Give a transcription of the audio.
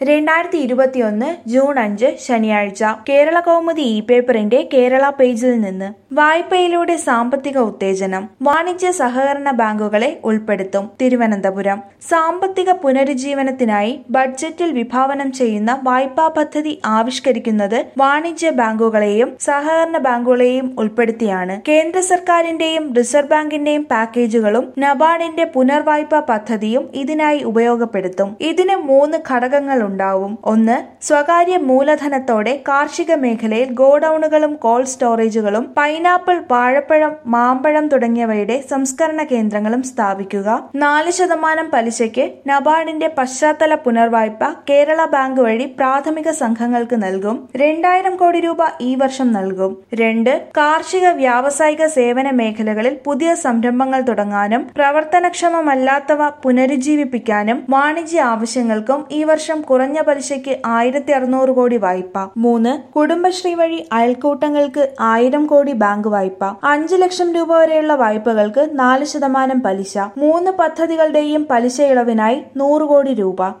രണ്ടായിരത്തി ഇരുപത്തിയൊന്ന് ജൂൺ അഞ്ച് ശനിയാഴ്ച കേരള കൗമുദി ഇ പേപ്പറിന്റെ കേരള പേജിൽ നിന്ന് വായ്പയിലൂടെ സാമ്പത്തിക ഉത്തേജനം വാണിജ്യ സഹകരണ ബാങ്കുകളെ ഉൾപ്പെടുത്തും തിരുവനന്തപുരം സാമ്പത്തിക പുനരുജ്ജീവനത്തിനായി ബഡ്ജറ്റിൽ വിഭാവനം ചെയ്യുന്ന വായ്പാ പദ്ധതി ആവിഷ്കരിക്കുന്നത് വാണിജ്യ ബാങ്കുകളെയും സഹകരണ ബാങ്കുകളെയും ഉൾപ്പെടുത്തിയാണ് കേന്ദ്ര സർക്കാരിന്റെയും റിസർവ് ബാങ്കിന്റെയും പാക്കേജുകളും നബാർഡിന്റെ പുനർവായ്പാ പദ്ധതിയും ഇതിനായി ഉപയോഗപ്പെടുത്തും ഇതിന് മൂന്ന് ഘടകങ്ങൾ ഉണ്ടാവും ഒന്ന് സ്വകാര്യ മൂലധനത്തോടെ കാർഷിക മേഖലയിൽ ഗോഡൌണുകളും കോൾഡ് സ്റ്റോറേജുകളും പൈനാപ്പിൾ വാഴപ്പഴം മാമ്പഴം തുടങ്ങിയവയുടെ സംസ്കരണ കേന്ദ്രങ്ങളും സ്ഥാപിക്കുക നാല് ശതമാനം പലിശയ്ക്ക് നബാർഡിന്റെ പശ്ചാത്തല പുനർവായ്പ കേരള ബാങ്ക് വഴി പ്രാഥമിക സംഘങ്ങൾക്ക് നൽകും രണ്ടായിരം കോടി രൂപ ഈ വർഷം നൽകും രണ്ട് കാർഷിക വ്യാവസായിക സേവന മേഖലകളിൽ പുതിയ സംരംഭങ്ങൾ തുടങ്ങാനും പ്രവർത്തനക്ഷമമല്ലാത്തവ പുനരുജ്ജീവിപ്പിക്കാനും വാണിജ്യ ആവശ്യങ്ങൾക്കും ഈ വർഷം കുറഞ്ഞ പലിശയ്ക്ക് ആയിരത്തി അറുന്നൂറ് കോടി വായ്പ മൂന്ന് കുടുംബശ്രീ വഴി അയൽക്കൂട്ടങ്ങൾക്ക് ആയിരം കോടി ബാങ്ക് വായ്പ അഞ്ച് ലക്ഷം രൂപ വരെയുള്ള വായ്പകൾക്ക് നാല് ശതമാനം പലിശ മൂന്ന് പദ്ധതികളുടെയും പലിശ ഇളവിനായി നൂറ് കോടി രൂപ